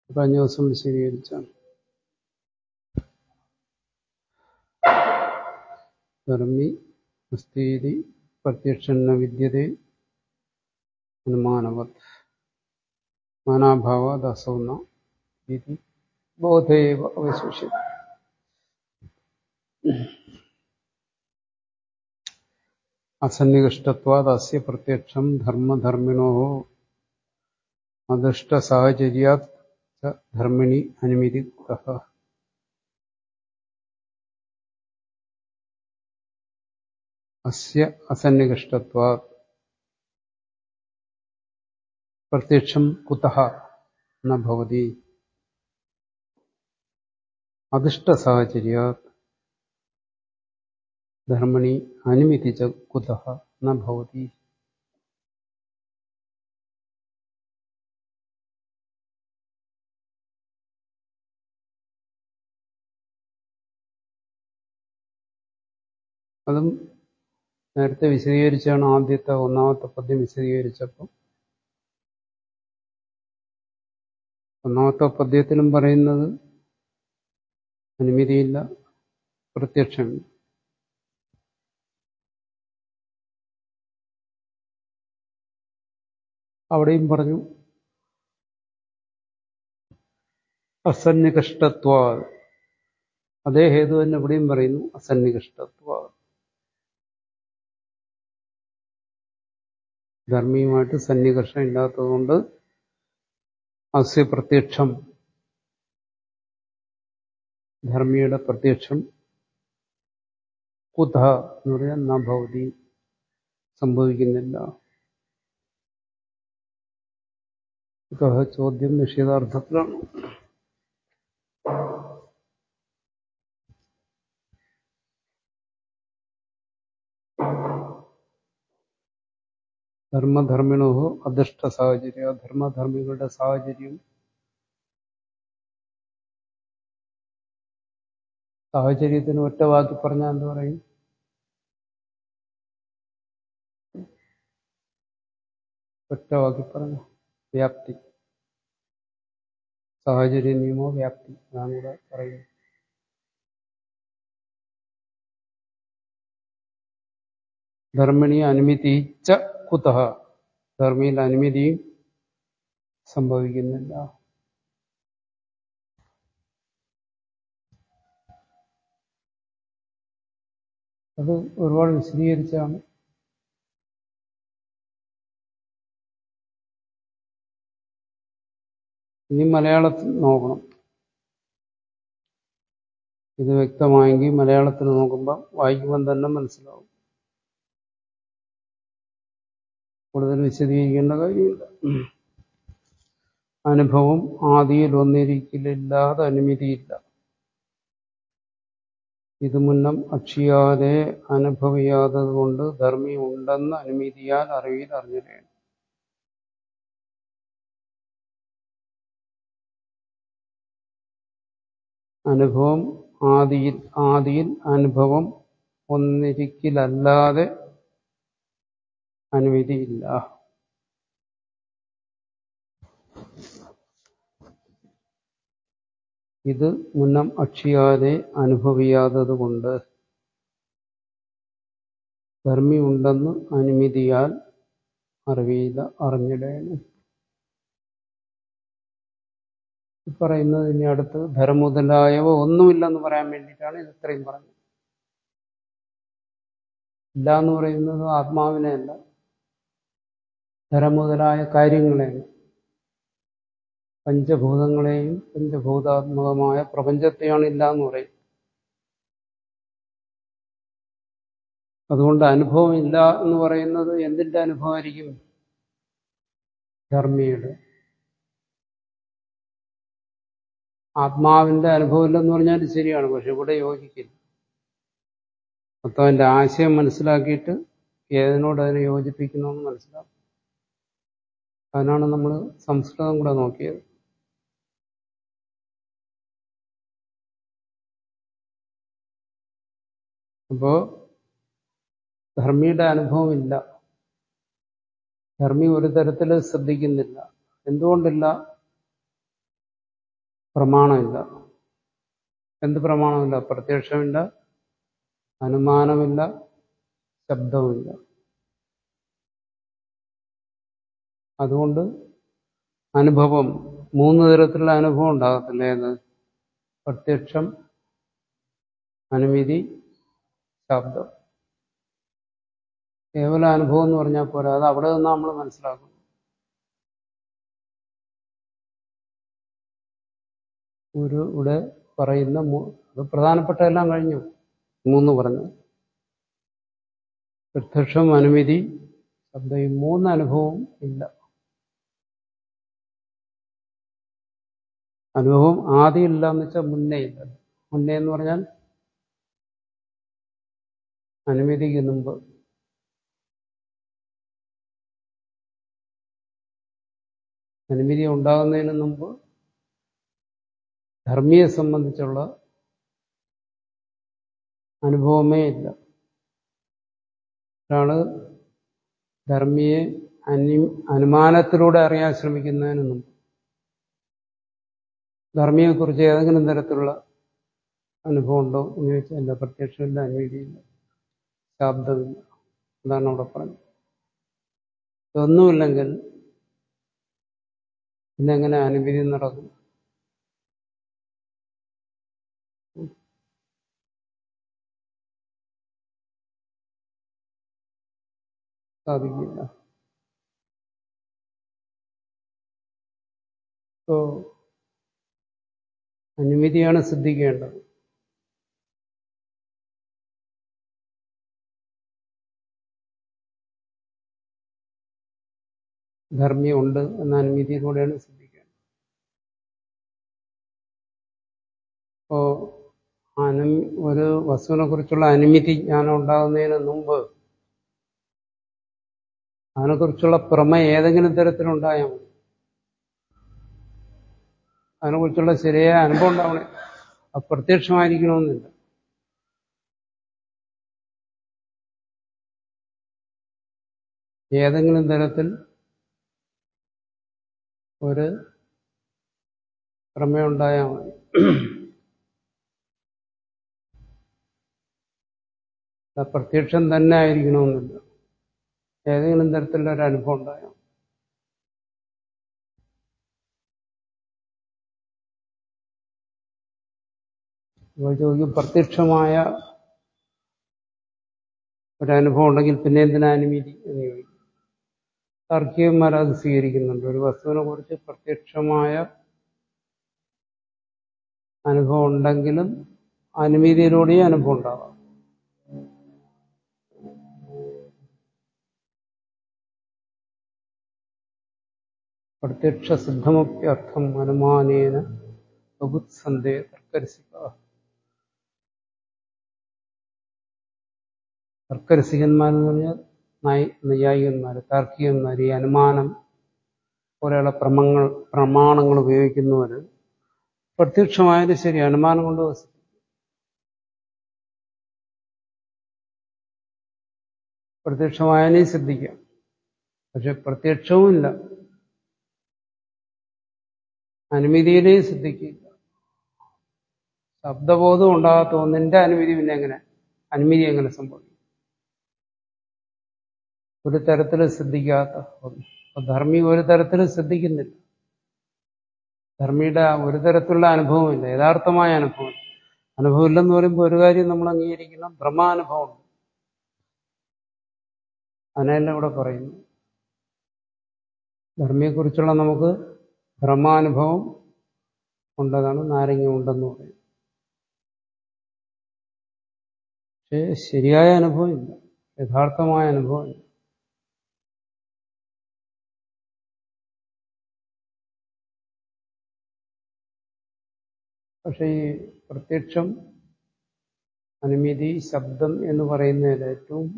കഴിഞ്ഞ ദിവസം വിശദീകരിച്ചാണ് ധർമ്മി അസ്ഥീതി പ്രത്യക്ഷന്ന വിദ്യതേ അനുമാനവത് മാനാഭാവാത് അസൗന ഇതി ബോധേവ അവശേഷിത അസന്നികഷ്ടത്വാത് അസ്യ പ്രത്യക്ഷം ധർമ്മധർമ്മിണോ അദൃഷ്ടസാഹചര്യാത് ധർമ്മിണി അനുമതി കുതഃ അസ്യ അസന്നികഷ്ടത്വാത് പ്രത്യക്ഷം കുതഃ ന ഭവതി അദൃഷ്ടസാഹചര്യാത് ധർമ്മിണി അനുമതി ച കുതഃ ന ഭവതി അതും നേരത്തെ വിശദീകരിച്ചാണ് ആദ്യത്തെ ഒന്നാമത്തെ പദ്യം വിശദീകരിച്ചപ്പം ഒന്നാമത്തെ പദ്യത്തിലും പറയുന്നത് അനുമതിയില്ല പ്രത്യക്ഷമില്ല അവിടെയും പറഞ്ഞു അസന്നികഷ്ടത്വ അതേ ഹേതു തന്നെ ഇവിടെയും പറയുന്നു അസന്നികഷ്ടത്വ ധർമ്മിയുമായിട്ട് സന്നികർഷം ഇല്ലാത്തതുകൊണ്ട് അസ്യ പ്രത്യക്ഷം ധർമ്മിയുടെ പ്രത്യക്ഷം കുത എന്ന് പറയാൻ നഭവതി സംഭവിക്കുന്നില്ല കുതഹ ചോദ്യം നിഷേധാർത്ഥത്തിലാണ് ധർമ്മധർമ്മിണോ അദൃഷ്ട സാഹചര്യ ധർമ്മധർമ്മികളുടെ സാഹചര്യം സാഹചര്യത്തിന് ഒറ്റ വാക്കി പറഞ്ഞാൽ എന്താ പറയും ഒറ്റ വാക്കി പറഞ്ഞ വ്യാപ്തി സാഹചര്യ നിയമോ വ്യാപ്തി അതാണ് ഇവിടെ പറയുന്നത് ധർമ്മിണി അനുമതിച്ച കുതഹ ധർമ്മിയിൽ അനുമതിയും സംഭവിക്കുന്നില്ല അത് ഒരുപാട് വിശദീകരിച്ചാണ് ഇനി മലയാളത്തിൽ നോക്കണം ഇത് വ്യക്തമായെങ്കിൽ മലയാളത്തിൽ നോക്കുമ്പോൾ വായിക്കുമ്പോൾ തന്നെ മനസ്സിലാവും കൂടുതൽ വിശദീകരിക്കേണ്ട കാര്യമില്ല അനുഭവം ആദിയിൽ ഒന്നിരിക്കലില്ലാതെ അനുമതിയില്ല ഇത് മുന്നം അക്ഷിയാതെ അനുഭവിയാത്തത് കൊണ്ട് ധർമ്മി ഉണ്ടെന്ന് അനുമതിയാൽ അറിവിൽ അറിഞ്ഞിടേണം അനുഭവം ആദിയിൽ ആദിയിൽ അനുഭവം ഒന്നിരിക്കലല്ലാതെ അനുമതിയില്ല ഇത് മുന്നം അക്ഷിയാതെ അനുഭവിയാത്തത് കൊണ്ട് ധർമ്മി ഉണ്ടെന്ന് അനുമതിയാൽ അറിവിയില്ല അറിഞ്ഞിടേണം പറയുന്നത് ഇനി അടുത്ത് ധർമുതലായവ ഒന്നുമില്ലെന്ന് പറയാൻ വേണ്ടിയിട്ടാണ് ഇത് ഇത്രയും പറഞ്ഞത് ഇല്ല എന്ന് പറയുന്നത് ആത്മാവിനെയല്ല ധരമുതലായ കാര്യങ്ങളെയാണ് പഞ്ചഭൂതങ്ങളെയും പഞ്ചഭൂതാത്മകമായ പ്രപഞ്ചത്തെയാണ് ഇല്ല എന്ന് പറയും അതുകൊണ്ട് അനുഭവം ഇല്ല എന്ന് പറയുന്നത് എന്തിന്റെ അനുഭവമായിരിക്കും ധർമ്മിയുടെ ആത്മാവിന്റെ അനുഭവമില്ലെന്ന് പറഞ്ഞാൽ ശരിയാണ് പക്ഷെ ഇവിടെ യോജിക്കില്ല മൊത്തം അതിന്റെ ആശയം മനസ്സിലാക്കിയിട്ട് ഏതിനോട് അതിനെ യോജിപ്പിക്കണമെന്ന് മനസ്സിലാക്കും അതിനാണ് നമ്മൾ സംസ്കൃതം കൂടെ നോക്കിയത് അപ്പോ ധർമ്മിയുടെ അനുഭവമില്ല ധർമ്മി ഒരു തരത്തിൽ ശ്രദ്ധിക്കുന്നില്ല എന്തുകൊണ്ടില്ല പ്രമാണമില്ല എന്ത് പ്രമാണമില്ല പ്രത്യക്ഷമില്ല അനുമാനമില്ല ശബ്ദവുമില്ല അതുകൊണ്ട് അനുഭവം മൂന്ന് തരത്തിലുള്ള അനുഭവം ഉണ്ടാകത്തില്ല ഏത് പ്രത്യക്ഷം അനുമതി ശബ്ദം കേവല അനുഭവം എന്ന് പറഞ്ഞാൽ പോരാ അത് അവിടെ നിന്ന് നമ്മൾ മനസ്സിലാക്കും ഒരു ഇവിടെ പറയുന്ന മൂ- അത് പ്രധാനപ്പെട്ട എല്ലാം കഴിഞ്ഞു മൂന്ന് പറഞ്ഞു പ്രത്യക്ഷം അനുമതി ശബ്ദം ഈ മൂന്ന് അനുഭവവും ഇല്ല അനുഭവം ആദ്യം ഇല്ല എന്ന് വെച്ചാൽ മുന്നേ ഇല്ല മുന്നേ എന്ന് പറഞ്ഞാൽ അനുമതിക്ക് മുമ്പ് അനുമതി ഉണ്ടാകുന്നതിന് മുമ്പ് ധർമ്മിയെ സംബന്ധിച്ചുള്ള അനുഭവമേ ഇല്ല ഒരാള് ധർമ്മിയെ അനു അനുമാനത്തിലൂടെ അറിയാൻ ശ്രമിക്കുന്നതിന് മുമ്പ് ധർമ്മിയെക്കുറിച്ച് ഏതെങ്കിലും തരത്തിലുള്ള അനുഭവം ഉണ്ടോ എന്ന് ചോദിച്ചാൽ ഇല്ല പ്രത്യക്ഷമില്ല അനുമതിയില്ല ശബ്ദമില്ല അതാണ് അവിടെ പറഞ്ഞത് ഇതൊന്നുമില്ലെങ്കിൽ പിന്നെ എങ്ങനെ അനുമതി നടക്കും സാധിക്കില്ല ഇപ്പോ അനുമതിയാണ് സിദ്ധിക്കേണ്ടത് ധർമ്മി ഉണ്ട് എന്ന അനുമതിയിലൂടെയാണ് സിദ്ധിക്കേണ്ടത് അപ്പോ അനു ഒരു വസ്തുവിനെ കുറിച്ചുള്ള അനുമതി ജ്ഞാനം ഉണ്ടാകുന്നതിന് മുമ്പ് അതിനെക്കുറിച്ചുള്ള പ്രമ ഏതെങ്കിലും തരത്തിലുണ്ടായാൽ മതി അതിനെക്കുറിച്ചുള്ള ശരിയായ അനുഭവം ഉണ്ടാവണേ അപ്രത്യക്ഷമായിരിക്കണമെന്നില്ല ഏതെങ്കിലും തരത്തിൽ ഒരു പ്രമേയുണ്ടായാൽ മതി അത് പ്രത്യക്ഷം തന്നെ ആയിരിക്കണമെന്നില്ല ഏതെങ്കിലും തരത്തിലുള്ള ഒരു അനുഭവം ഉണ്ടായാൽ മതി. അപ്പോൾ ചോദിക്കും പ്രത്യക്ഷമായ ഒരനുഭവം ഉണ്ടെങ്കിൽ പിന്നെ എന്തിനാ അനുമതി എന്ന് ചോദിക്കും താർക്കികന്മാർ അത് സ്വീകരിക്കുന്നുണ്ട് ഒരു വസ്തുവിനെ കുറിച്ച് പ്രത്യക്ഷമായ അനുഭവം ഉണ്ടെങ്കിലും അനുമതിയിലൂടെയും അനുഭവം ഉണ്ടാകാം പ്രത്യക്ഷ സിദ്ധമുക്തിയർത്ഥം അനുമാനേന ബഹുത്സന്ധേ തർക്കരസിക്കുക തർക്കരസികന്മാരെന്ന് പറഞ്ഞാൽ നൈ- നൈയായികന്മാർ താർക്കികന്മാർ ഈ അനുമാനം പോലെയുള്ള പ്രമങ്ങൾ പ്രമാണങ്ങൾ ഉപയോഗിക്കുന്നവർ പ്രത്യക്ഷമായാലും ശരി അനുമാനം കൊണ്ട് വസിക്കും പ്രത്യക്ഷമായാലും സിദ്ധിക്കാം പക്ഷെ പ്രത്യക്ഷവും ഇല്ല അനുമതിയിലെയും സിദ്ധിക്കില്ല ശബ്ദബോധം ഉണ്ടാകാത്ത ഒന്നിന്റെ അനുമതി പിന്നെ എങ്ങനെ അനുമതി എങ്ങനെ സംഭവിക്കും ഒരു തരത്തിലും സിദ്ധിക്കാത്ത ഒന്ന് അപ്പൊ ധർമ്മി ഒരു തരത്തിലും സിദ്ധിക്കുന്നില്ല ധർമ്മിയുടെ ഒരു തരത്തിലുള്ള അനുഭവമില്ല യഥാർത്ഥമായ അനുഭവം അനുഭവം ഇല്ലെന്ന് പറയുമ്പോൾ ഒരു കാര്യം നമ്മൾ അംഗീകരിക്കണം ബ്രഹ്മാനുഭവം അതിനെല്ലാം ഇവിടെ പറയുന്നു ധർമ്മിയെക്കുറിച്ചുള്ള നമുക്ക് ബ്രഹ്മാനുഭവം ഉണ്ടതാണ് നാരങ്ങ ഉണ്ടെന്ന് പറയും പക്ഷേ ശരിയായ അനുഭവം ഇല്ല യഥാർത്ഥമായ അനുഭവം ഇല്ല പക്ഷെ ഈ പ്രത്യക്ഷം അനുമതി ശബ്ദം എന്ന് പറയുന്നതിൽ ഏറ്റവും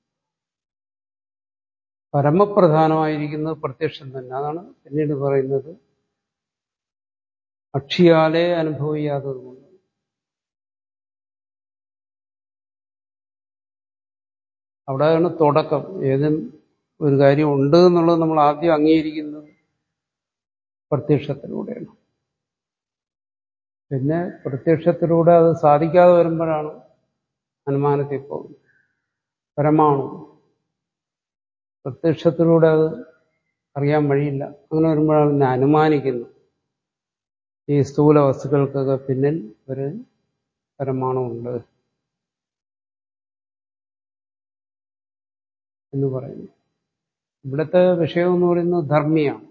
പരമപ്രധാനമായിരിക്കുന്നത് പ്രത്യക്ഷം തന്നെ അതാണ് പിന്നീട് പറയുന്നത് അക്ഷിയാലെ അനുഭവിയാത്തതുകൊണ്ട് അവിടെയാണ് തുടക്കം ഏതും ഒരു കാര്യം ഉണ്ട് എന്നുള്ളത് നമ്മൾ ആദ്യം അംഗീകരിക്കുന്നത് പ്രത്യക്ഷത്തിലൂടെയാണ് പിന്നെ പ്രത്യക്ഷത്തിലൂടെ അത് സാധിക്കാതെ വരുമ്പോഴാണ് അനുമാനത്തിൽ പോകുന്നത് പരമാണു പ്രത്യക്ഷത്തിലൂടെ അത് അറിയാൻ വഴിയില്ല അങ്ങനെ വരുമ്പോഴാണ് പിന്നെ അനുമാനിക്കുന്നത് ഈ സ്ഥൂല വസ്തുക്കൾക്കൊക്കെ പിന്നിൽ ഒരു പരമാണുണ്ട് എന്ന് പറയുന്നു ഇവിടുത്തെ വിഷയം എന്ന് പറയുന്നത് ധർമ്മിയാണ്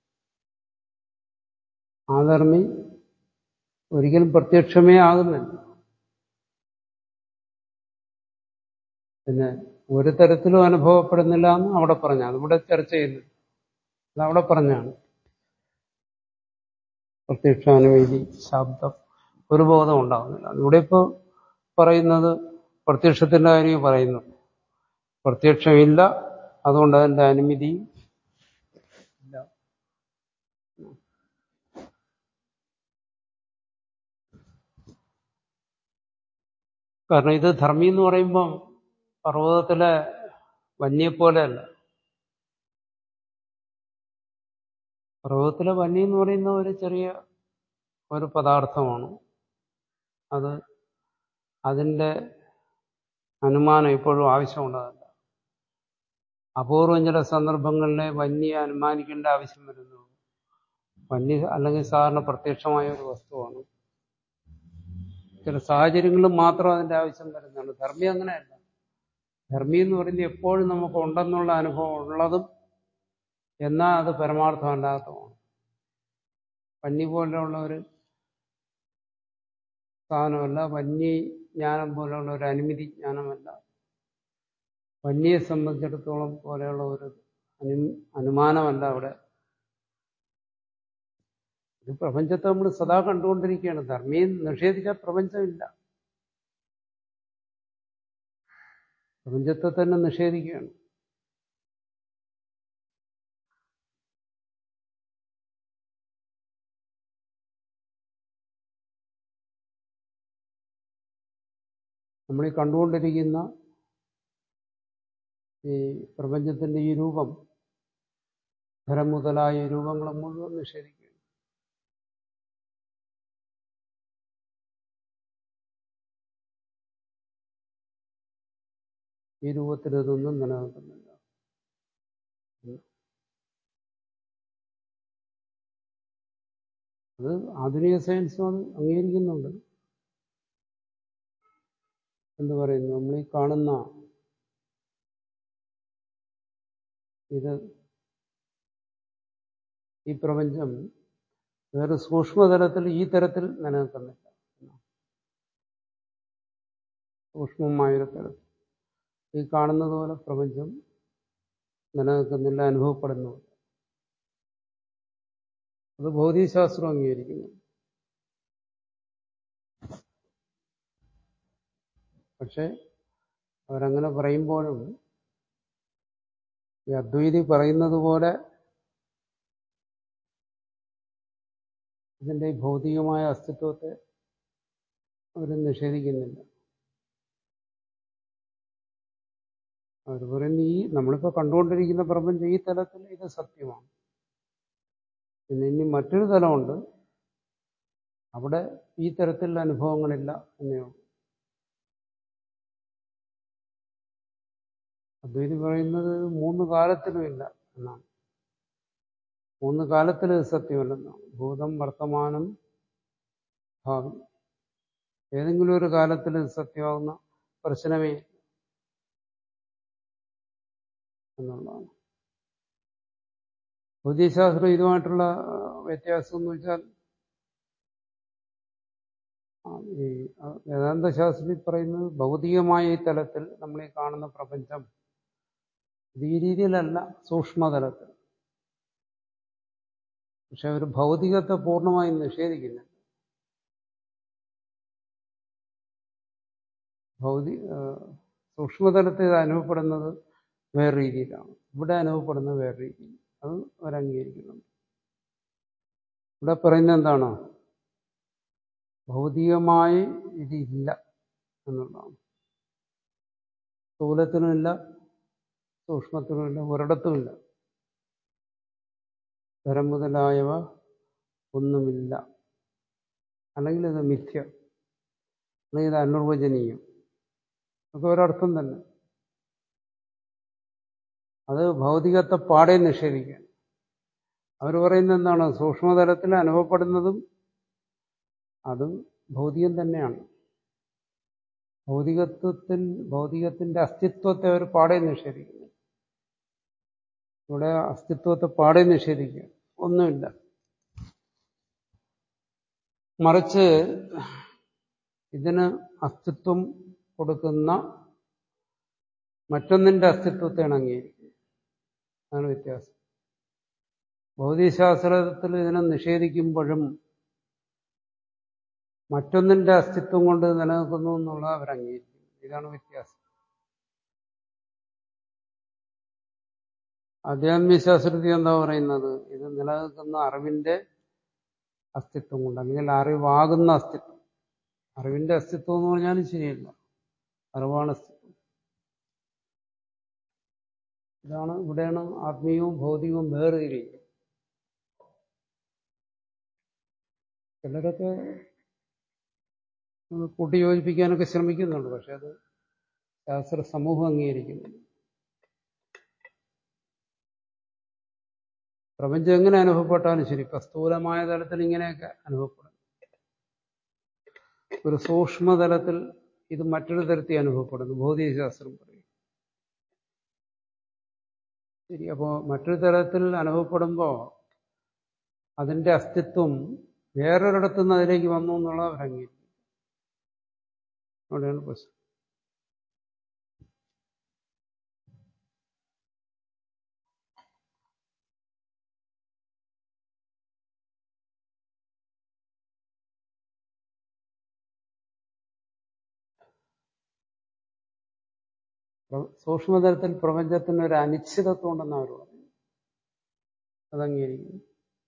ആ ധർമ്മി ഒരിക്കലും പ്രത്യക്ഷമേ ആകുന്നില്ല പിന്നെ ഒരു തരത്തിലും അനുഭവപ്പെടുന്നില്ല എന്ന് അവിടെ പറഞ്ഞു അതിവിടെ ചർച്ച ചെയ്യുന്നു അത് അവിടെ പറഞ്ഞാണ് പ്രത്യക്ഷാനുവേദി ശബ്ദം ഒരു ബോധം ഉണ്ടാകുന്നില്ല ഇവിടെ ഇപ്പോൾ പറയുന്നത് പ്രത്യക്ഷത്തിന്റെ കാര്യം പറയുന്നു പ്രത്യക്ഷമില്ല അതുകൊണ്ട് അതിന്റെ അനുമതി ഇല്ല കാരണം ഇത് ധർമ്മി എന്ന് പറയുമ്പം പർവ്വതത്തിലെ വന്യെപ്പോലെയല്ല പർവ്വതത്തിലെ വന്നി എന്ന് പറയുന്ന ഒരു ചെറിയ ഒരു പദാർത്ഥമാണ് അത് അതിൻ്റെ അനുമാനം ഇപ്പോഴും ആവശ്യമുള്ളതല്ല അപൂർവം ചില സന്ദർഭങ്ങളിലെ വന്യെ അനുമാനിക്കേണ്ട ആവശ്യം വരുന്നു വന്യ അല്ലെങ്കിൽ സാധാരണ പ്രത്യക്ഷമായ ഒരു വസ്തുവാണ് ചില സാഹചര്യങ്ങളിൽ മാത്രം അതിന്റെ ആവശ്യം വരുന്നതാണ് ധർമ്മി അങ്ങനെയല്ല ധർമ്മി എന്ന് പറയുന്നത് എപ്പോഴും നമുക്ക് ഉണ്ടെന്നുള്ള അനുഭവം ഉള്ളതും എന്നാൽ അത് പരമാർത്ഥമല്ലാത്തതുമാണ് വന്യ പോലെയുള്ള ഒരു സാധനമല്ല വന്യ ജ്ഞാനം പോലെയുള്ള ഒരു അനുമതി ജ്ഞാനമല്ല വന്യയെ സംബന്ധിച്ചിടത്തോളം പോലെയുള്ള ഒരു അനു അനുമാനമല്ല അവിടെ ഇത് പ്രപഞ്ചത്തെ നമ്മൾ സദാ കണ്ടുകൊണ്ടിരിക്കുകയാണ് ധർമ്മിയെ നിഷേധിച്ച പ്രപഞ്ചമില്ല പ്രപഞ്ചത്തെ തന്നെ നിഷേധിക്കുകയാണ് നമ്മളീ കണ്ടുകൊണ്ടിരിക്കുന്ന ഈ പ്രപഞ്ചത്തിന്റെ ഈ രൂപം ഖരം മുതലായ ഈ രൂപങ്ങളെ മുഴുവൻ നിഷേധിക്കുകയാണ് ഈ രൂപത്തിൽ ഇതൊന്നും നിലനിൽക്കുന്നില്ല അത് ആധുനിക സയൻസും അത് അംഗീകരിക്കുന്നുണ്ട് എന്ത് പറയുന്നു നമ്മൾ ഈ കാണുന്ന ഇത് ഈ പ്രപഞ്ചം വേറെ സൂക്ഷ്മതലത്തിൽ ഈ തരത്തിൽ നിലനിൽക്കുന്നില്ല സൂക്ഷ്മമായൊരു തലത്തിൽ ഈ കാണുന്നത് പോലെ പ്രപഞ്ചം നിലനിൽക്കുന്നില്ല അനുഭവപ്പെടുന്നു അത് ഭൗതികശാസ്ത്രം അംഗീകരിക്കുന്നു പക്ഷെ അവരങ്ങനെ പറയുമ്പോഴും ഈ അദ്വൈതി പറയുന്നത് പോലെ ഇതിന്റെ ഈ ഭൗതികമായ അസ്തിത്വത്തെ അവർ നിഷേധിക്കുന്നില്ല അവർ പറയുന്ന ഈ നമ്മളിപ്പോൾ കണ്ടുകൊണ്ടിരിക്കുന്ന പ്രപഞ്ചം ഈ തലത്തിൽ ഇത് സത്യമാണ് പിന്നെ ഇനി മറ്റൊരു തലമുണ്ട് അവിടെ ഈ തരത്തിലുള്ള അനുഭവങ്ങളില്ല എന്നേ ഉള്ളൂ അദ്വൈതി പറയുന്നത് മൂന്ന് കാലത്തിലും ഇല്ല എന്നാണ് മൂന്ന് കാലത്തിൽ ഇത് സത്യമല്ലെന്നാണ് ഭൂതം വർത്തമാനം ഭാവി ഏതെങ്കിലും ഒരു കാലത്തിൽ ഇത് സത്യമാകുന്ന പ്രശ്നമേ എന്നുള്ളതാണ് ഭൗതികശാസ്ത്രം ഇതുമായിട്ടുള്ള വ്യത്യാസം എന്ന് വെച്ചാൽ ഈ വേദാന്ത ശാസ്ത്രി പറയുന്നത് ഭൗതികമായ ഈ തലത്തിൽ നമ്മൾ ഈ കാണുന്ന പ്രപഞ്ചം ഇത് ഈ രീതിയിലല്ല സൂക്ഷ്മതലത്തിൽ പക്ഷെ ഒരു ഭൗതികത്തെ പൂർണ്ണമായും നിഷേധിക്കുന്നില്ല ഭൗതി സൂക്ഷ്മതലത്തിൽ ഇത് അനുഭവപ്പെടുന്നത് വേറെ രീതിയിലാണ് ഇവിടെ അനുഭവപ്പെടുന്നത് വേറെ രീതിയിൽ അത് അവരംഗീകരിക്കുന്നുണ്ട് ഇവിടെ പറയുന്നത് എന്താണ് ഭൗതികമായി ഇതില്ല എന്നുള്ളതാണ് സ്ഥൂലത്തിനുമില്ല സൂക്ഷ്മത്തിനുമില്ല ഒരിടത്തുമില്ല തരം മുതലായവ ഒന്നുമില്ല അല്ലെങ്കിൽ ഇത് മിഥ്യ അല്ലെങ്കിൽ ഇത് അനിർവചനീയം ഒക്കെ ഒരർത്ഥം തന്നെ അത് ഭൗതികത്തെ പാടെ നിഷേധിക്കാൻ അവർ പറയുന്നത് എന്താണ് സൂക്ഷ്മതലത്തിൽ അനുഭവപ്പെടുന്നതും അതും ഭൗതികം തന്നെയാണ് ഭൗതികത്വത്തിൽ ഭൗതികത്തിന്റെ അസ്തിത്വത്തെ അവർ പാടെ നിഷേധിക്കുന്നു ഇവിടെ അസ്തിത്വത്തെ പാടെ നിഷേധിക്കുക ഒന്നുമില്ല മറിച്ച് ഇതിന് അസ്തിത്വം കൊടുക്കുന്ന മറ്റൊന്നിന്റെ അസ്തിത്വത്തെയാണ് അംഗീകരിക്കുന്നത് അതാണ് വ്യത്യാസം ഭൗതികശാസ്ത്രത്തിൽ ഇതിനെ നിഷേധിക്കുമ്പോഴും മറ്റൊന്നിന്റെ അസ്തിത്വം കൊണ്ട് നിലനിൽക്കുന്നു എന്നുള്ള അവർ അംഗീകരിക്കുന്നു ഇതാണ് വ്യത്യാസം ആധ്യാത്മികശാസ്ത്രത്തിൽ എന്താ പറയുന്നത് ഇത് നിലനിൽക്കുന്ന അറിവിന്റെ അസ്തിത്വം കൊണ്ട് അല്ലെങ്കിൽ അറിവാകുന്ന അസ്തിത്വം അറിവിന്റെ അസ്തിത്വം എന്ന് പറഞ്ഞാലും ശരിയല്ല അറിവാണ് അസ്തിത്വം ഇതാണ് ഇവിടെയാണ് ആത്മീയവും ഭൗതികവും വേർതിരിയുന്നത് ചിലരൊക്കെ കൂട്ടിയോജിപ്പിക്കാനൊക്കെ ശ്രമിക്കുന്നുണ്ട് പക്ഷെ അത് ശാസ്ത്ര സമൂഹം അംഗീകരിക്കുന്നു പ്രപഞ്ചം എങ്ങനെ അനുഭവപ്പെട്ടാലും ശരി ഇപ്പൊ സ്ഥൂലമായ തലത്തിൽ ഇങ്ങനെയൊക്കെ അനുഭവപ്പെടും ഒരു സൂക്ഷ്മതലത്തിൽ ഇത് മറ്റൊരു തരത്തിൽ അനുഭവപ്പെടുന്നു ഭൗതികശാസ്ത്രം പറയും ശരി അപ്പോൾ മറ്റൊരു തലത്തിൽ അനുഭവപ്പെടുമ്പോൾ അതിന്റെ അസ്തിത്വം വേറൊരിടത്തു നിന്ന് അതിലേക്ക് വന്നു എന്നുള്ള അവർ അംഗീകരിക്കും അവിടെയാണ് പ്രശ്നം സൂക്ഷ്മതലത്തിൽ പ്രപഞ്ചത്തിന് ഒരു അനിശ്ചിതത്വം ഉണ്ടെന്ന് അവർ പറഞ്ഞു അത് അംഗീകരിക്കുന്നു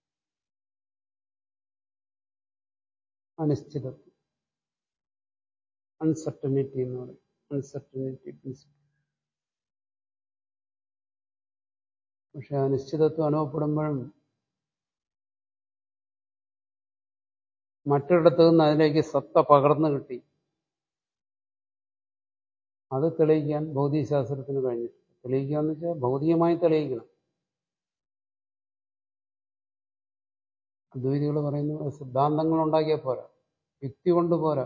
അനിശ്ചിതത്വം അൺസർട്ടനിറ്റി എന്ന് പറയും അൺസർട്ടനിറ്റി പ്രിൻസിപ്പിൾ പക്ഷെ അനിശ്ചിതത്വം അനുഭവപ്പെടുമ്പോഴും മറ്റൊരിടത്തു നിന്ന് അതിലേക്ക് സത്ത പകർന്നു കിട്ടി അത് തെളിയിക്കാൻ ഭൗതികശാസ്ത്രത്തിന് കഴിഞ്ഞിട്ട് തെളിയിക്കുക എന്ന് വെച്ചാൽ ഭൗതികമായി തെളിയിക്കണം അദ്വൈതികൾ പറയുന്നു സിദ്ധാന്തങ്ങൾ ഉണ്ടാക്കിയാൽ പോരാ യുക്തി കൊണ്ട് പോരാ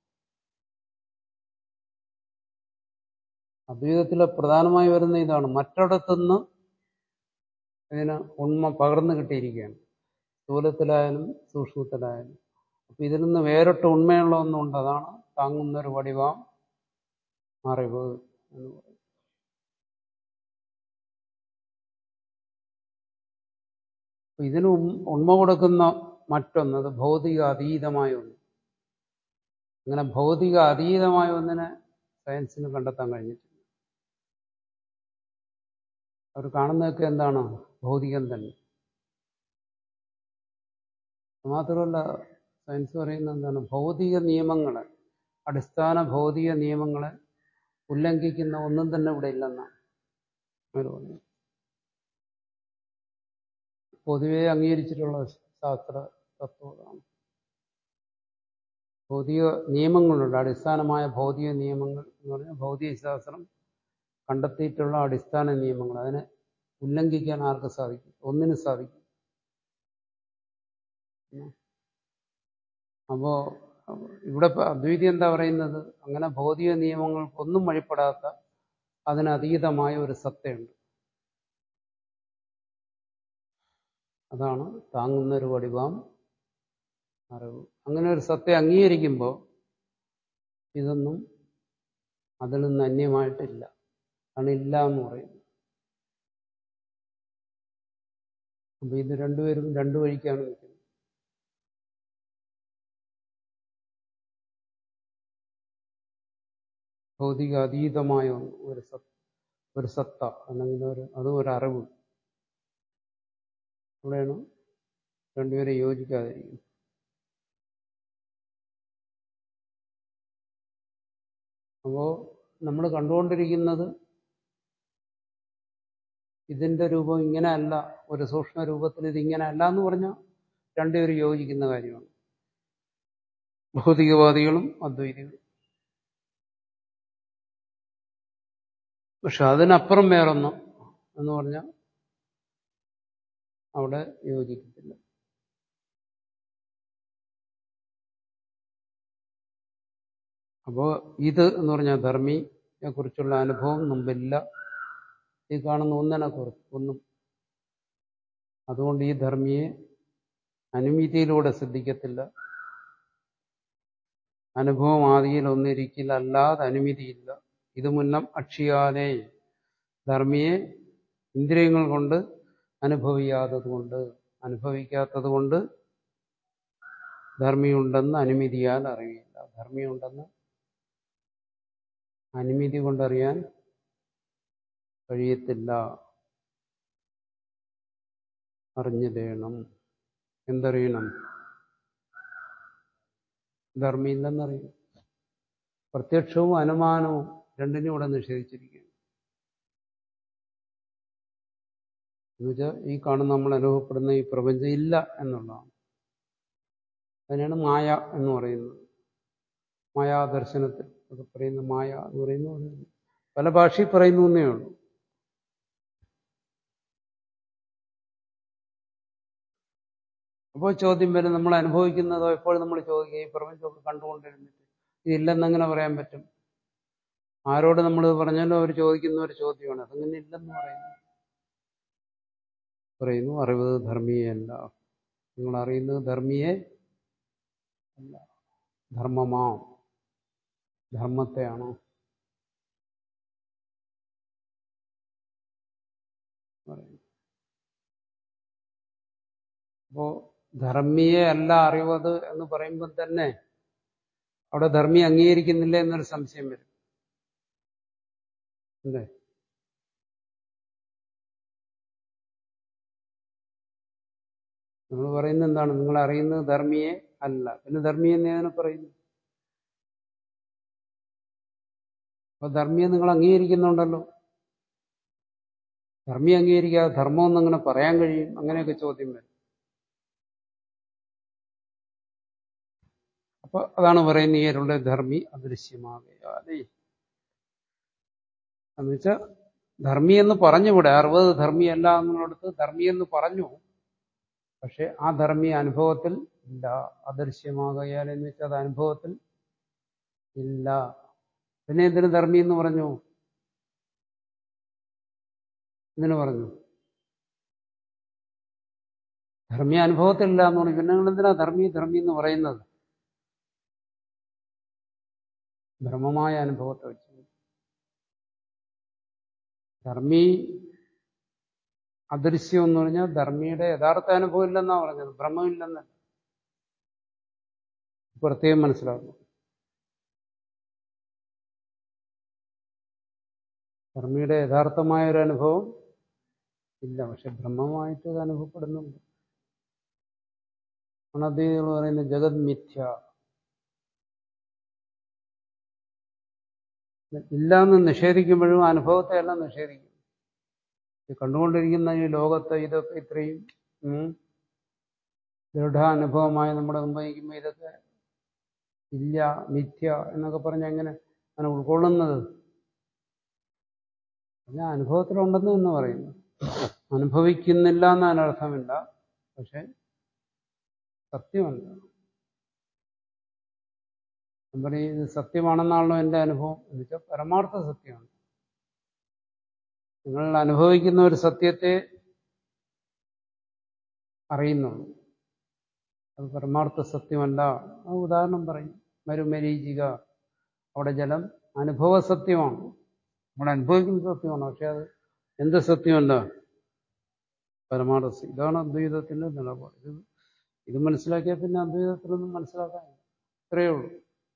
അദ്വൈതത്തിലെ പ്രധാനമായി വരുന്ന ഇതാണ് മറ്റിടത്തുനിന്ന് ഇതിന് ഉണ്മ പകർന്നു കിട്ടിയിരിക്കുകയാണ് സ്ഥൂലത്തിലായാലും സൂക്ഷ്മത്തിലായാലും അപ്പൊ ഇതിൽ നിന്ന് വേറിട്ട് ഉണ്മയുള്ള ഒന്നുണ്ട് അതാണ് താങ്ങുന്നൊരു വടിവാം അറിവ് എന്ന് പറയും ഇതിന് ഉണ്മ കൊടുക്കുന്ന മറ്റൊന്ന് അത് ഭൗതിക അതീതമായ ഒന്ന് അങ്ങനെ ഭൗതിക അതീതമായ ഒന്നിനെ സയൻസിന് കണ്ടെത്താൻ കഴിഞ്ഞിട്ടില്ല അവർ കാണുന്നതൊക്കെ എന്താണ് ഭൗതികം തന്നെ മാത്രമല്ല സയൻസ് പറയുന്നത് എന്താണ് ഭൗതിക നിയമങ്ങളെ അടിസ്ഥാന ഭൗതിക നിയമങ്ങളെ ഉല്ലംഘിക്കുന്ന ഒന്നും തന്നെ ഇവിടെ ഇല്ലെന്നാണ് അവർ പറയുന്നത് പൊതുവെ അംഗീകരിച്ചിട്ടുള്ള ശാസ്ത്ര തത്വമാണ് ഭൗതിക നിയമങ്ങളുണ്ട് അടിസ്ഥാനമായ ഭൗതിക നിയമങ്ങൾ എന്ന് പറഞ്ഞാൽ ഭൗതിക ശാസ്ത്രം കണ്ടെത്തിയിട്ടുള്ള അടിസ്ഥാന നിയമങ്ങൾ അതിനെ ഉല്ലംഘിക്കാൻ ആർക്ക് സാധിക്കും ഒന്നിനും സാധിക്കും അപ്പോ ഇവിടെ അദ്വൈതി എന്താ പറയുന്നത് അങ്ങനെ ഭൗതിക നിയമങ്ങൾക്കൊന്നും വഴിപ്പെടാത്ത അതിനതീതമായ ഒരു സത്തയുണ്ട് അതാണ് താങ്ങുന്നൊരു വടിവാം അറിവ് അങ്ങനെ ഒരു സത്യം അംഗീകരിക്കുമ്പോൾ ഇതൊന്നും അതിൽ നിന്ന് അന്യമായിട്ടില്ല ആണ് ഇല്ല എന്ന് പറയുന്നത് അപ്പൊ ഇത് രണ്ടുപേരും രണ്ടു വഴിക്കാണ് നിൽക്കുന്നത് ഭൗതിക അതീതമായ ഒരു സത്ത ഒരു സത്ത അല്ലെങ്കിൽ ഒരു അതും ഒരു അറിവ് അവിടെയാണ് രണ്ടുപേരെ യോജിക്കാതിരിക്കുന്നത് അപ്പോ നമ്മൾ കണ്ടുകൊണ്ടിരിക്കുന്നത് ഇതിന്റെ രൂപം ഇങ്ങനെ അല്ല ഒരു സൂക്ഷ്മ രൂപത്തിൽ ഇത് ഇങ്ങനെ അല്ല എന്ന് പറഞ്ഞാൽ രണ്ടുപേരും യോജിക്കുന്ന കാര്യമാണ് ഭൗതികവാദികളും അദ്വൈതികളും പക്ഷെ അതിനപ്പുറം വേറൊന്നും എന്ന് പറഞ്ഞാൽ അവിടെ യോജിക്കത്തില്ല അപ്പോ ഇത് എന്ന് പറഞ്ഞാൽ ധർമ്മിയെ കുറിച്ചുള്ള അനുഭവം മുമ്പില്ല ഈ കാണുന്ന ഒന്നിനെ കുറിച്ച് ഒന്നും അതുകൊണ്ട് ഈ ധർമ്മിയെ അനുമതിയിലൂടെ ശ്രദ്ധിക്കത്തില്ല അനുഭവം ആദിയിൽ ഒന്നിരിക്കില്ല അല്ലാതെ അനുമതിയില്ല ഇത് മുന്നം അക്ഷിയാലേ ധർമ്മിയെ ഇന്ദ്രിയങ്ങൾ കൊണ്ട് അനുഭവിയാത്തത് കൊണ്ട് അനുഭവിക്കാത്തത് കൊണ്ട് ധർമ്മിയുണ്ടെന്ന് അനുമതിയാൽ അറിയില്ല ധർമ്മിയുണ്ടെന്ന് അനുമതി കൊണ്ടറിയാൻ കഴിയത്തില്ല അറിഞ്ഞിടേണം എന്തറിയണം ധർമ്മിയില്ലെന്നറിയണം പ്രത്യക്ഷവും അനുമാനവും രണ്ടിനും ഇവിടെ നിഷേധിച്ചിരിക്കുകയാണ് എന്നുവെച്ചാൽ ഈ കാണുന്ന നമ്മൾ അനുഭവപ്പെടുന്ന ഈ പ്രപഞ്ചം ഇല്ല എന്നുള്ളതാണ് അതിനാണ് മായ എന്ന് പറയുന്നത് മായാദർശനത്തിൽ ഒക്കെ പറയുന്ന മായ എന്ന് പറയുന്നത് പല ഭാഷയിൽ പറയുന്നു എന്നേ ഉള്ളൂ അപ്പോൾ ചോദ്യം വരും നമ്മൾ അനുഭവിക്കുന്നതോ എപ്പോഴും നമ്മൾ ചോദിക്കുക ഈ പ്രപഞ്ചമൊക്കെ കണ്ടുകൊണ്ടിരുന്നിട്ട് ഇതില്ലെന്നെങ്ങനെ പറയാൻ പറ്റും ആരോട് നമ്മൾ പറഞ്ഞാലും അവർ ചോദിക്കുന്ന ഒരു ചോദ്യമാണ് അതങ്ങനെ ഇല്ലെന്ന് പറയുന്നു പറയുന്നു അറിവ് ധർമ്മിയല്ല നിങ്ങൾ അറിയുന്നത് ധർമ്മിയെ അല്ല ധർമ്മമാ ധർമ്മത്തെയാണോ പറയുന്നു അപ്പോ ധർമ്മിയെ അല്ല അറിവത് എന്ന് പറയുമ്പോൾ തന്നെ അവിടെ ധർമ്മി അംഗീകരിക്കുന്നില്ല എന്നൊരു സംശയം വരും അല്ലേ നമ്മൾ പറയുന്നത് എന്താണ് നിങ്ങൾ അറിയുന്നത് ധർമ്മിയെ അല്ല പിന്നെ ധർമ്മിയെ നേരെ പറയുന്നു അപ്പൊ ധർമ്മിയെ നിങ്ങൾ അംഗീകരിക്കുന്നുണ്ടല്ലോ ധർമ്മി അംഗീകരിക്കാതെ ധർമ്മമൊന്നും അങ്ങനെ പറയാൻ കഴിയും അങ്ങനെയൊക്കെ ചോദ്യം വരും അപ്പൊ അതാണ് പറയുന്നത് ഈയരുടെ ധർമ്മി അദൃശ്യമാകയാതെ എന്ന് വെച്ചാൽ ധർമ്മി എന്ന് പറഞ്ഞുകൂടെ അറുപത് ധർമ്മിയല്ല എന്നുള്ളിടത്ത് ധർമ്മി എന്ന് പറഞ്ഞു പക്ഷെ ആ ധർമ്മി അനുഭവത്തിൽ ഇല്ല അദൃശ്യമാകയാൽ എന്ന് വെച്ചാൽ അത് അനുഭവത്തിൽ ഇല്ല പിന്നെ എന്തിനു ധർമ്മി എന്ന് പറഞ്ഞു എന്തിനു പറഞ്ഞു ധർമ്മി അനുഭവത്തിലില്ല എന്ന് പറഞ്ഞു പിന്നെ നിങ്ങൾ എന്തിനാ ധർമ്മി ധർമ്മി എന്ന് പറയുന്നത് ബ്രഹ്മമായ അനുഭവത്തെ വെച്ച് ധർമ്മി അദൃശ്യം എന്ന് പറഞ്ഞാൽ ധർമ്മിയുടെ യഥാർത്ഥ അനുഭവം ഇല്ലെന്നാ പറഞ്ഞത് ബ്രഹ്മമില്ലെന്ന് പ്രത്യേകം മനസ്സിലാക്കുന്നു ധർമ്മിയുടെ യഥാർത്ഥമായ ഒരു അനുഭവം ഇല്ല പക്ഷെ ബ്രഹ്മമായിട്ട് അത് അനുഭവപ്പെടുന്നുണ്ട് അണദ്വൈതികൾ പറയുന്നത് ജഗത് മിഥ്യ ഇല്ല എന്ന് നിഷേധിക്കുമ്പോഴും അനുഭവത്തെ എല്ലാം നിഷേധിക്കും ഈ കണ്ടുകൊണ്ടിരിക്കുന്ന ഈ ലോകത്ത് ഇതൊക്കെ ഇത്രയും ദൃഢാനുഭവമായി നമ്മുടെ മുമ്പിരിക്കുമ്പോൾ ഇതൊക്കെ ഇല്ല മിഥ്യ എന്നൊക്കെ പറഞ്ഞ് എങ്ങനെ അങ്ങനെ ഉൾക്കൊള്ളുന്നത് പിന്നെ അനുഭവത്തിലുണ്ടെന്ന് എന്ന് പറയുന്നു അനുഭവിക്കുന്നില്ല എന്നതിനർത്ഥമില്ല പക്ഷെ സത്യമല്ല ഞാൻ പറയും ഇത് സത്യമാണെന്നാണല്ലോ എൻ്റെ അനുഭവം എന്ന് വെച്ചാൽ പരമാർത്ഥ സത്യമാണ് നിങ്ങൾ അനുഭവിക്കുന്ന ഒരു സത്യത്തെ അറിയുന്നുള്ളൂ അത് പരമാർത്ഥ സത്യമല്ല ആ ഉദാഹരണം പറയും മരുമരീചിക അവിടെ ജലം അനുഭവ സത്യമാണ് നമ്മൾ അനുഭവിക്കുന്ന സത്യമാണ് പക്ഷെ അത് എന്ത് സത്യമല്ല പരമാർത്ഥ ഇതാണ് അദ്വൈതത്തിന്റെ നിലപാട് ഇത് ഇത് മനസ്സിലാക്കിയാൽ പിന്നെ അദ്വൈതത്തിലൊന്നും മനസ്സിലാക്കാൻ ഇത്രയേ ഉള്ളൂ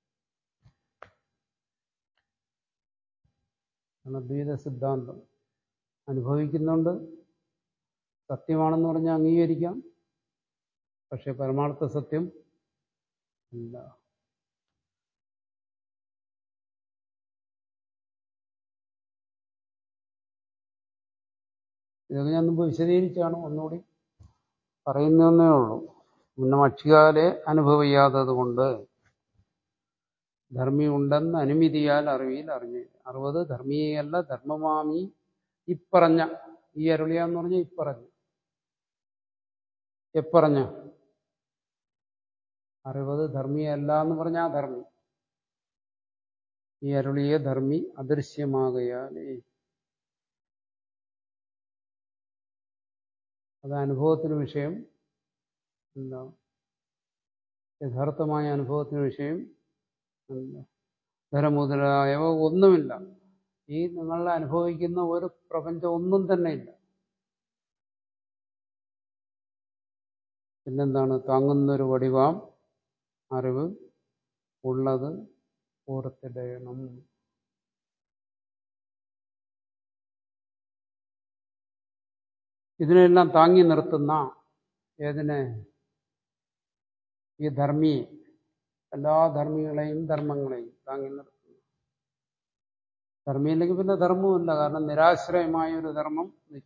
അദ്വൈത സിദ്ധാന്തം അനുഭവിക്കുന്നുണ്ട് സത്യമാണെന്ന് പറഞ്ഞാൽ അംഗീകരിക്കാം പക്ഷെ പരമാർത്ഥ സത്യം ഇല്ല ഇതൊക്കെ ഞാൻ മുമ്പ് വിശദീകരിച്ചാണ് ഒന്നുകൂടി പറയുന്നതെന്നേ ഉള്ളൂ മുന്നമക്ഷികാലെ അനുഭവിയാത്തത് കൊണ്ട് ധർമ്മി ഉണ്ടെന്ന് അനുമതിയാൽ അറിവിയിൽ അറിഞ്ഞു അറുപത് ധർമ്മിയല്ല ധർമ്മമാമി ഇപ്പറഞ്ഞ ഈ അരുളിയ എന്ന് പറഞ്ഞാൽ ഇപ്പറഞ്ഞ എപ്പറഞ്ഞ അറുപത് ധർമ്മിയല്ല എന്ന് പറഞ്ഞാൽ ധർമ്മി ഈ അരുളിയ ധർമ്മി അദൃശ്യമാകയാൽ അത് അനുഭവത്തിന് വിഷയം എന്താ യഥാർത്ഥമായ അനുഭവത്തിന് വിഷയം എന്താ ധരമുതലായവ ഒന്നുമില്ല ഈ നിങ്ങൾ അനുഭവിക്കുന്ന ഒരു പ്രപഞ്ചം ഒന്നും തന്നെ ഇല്ല പിന്നെന്താണ് താങ്ങുന്നൊരു വടിവാം അറിവ് ഉള്ളത് ഓർത്തിടയണം ഇതിനെല്ലാം താങ്ങി നിർത്തുന്ന ഏതിനെ ഈ ധർമ്മിയെ എല്ലാ ധർമ്മികളെയും ധർമ്മങ്ങളെയും താങ്ങി നിർത്തുന്നു ധർമ്മിയില്ലെങ്കിൽ പിന്നെ ധർമ്മവുമില്ല കാരണം നിരാശ്രയമായ ഒരു ധർമ്മം നിൽക്കും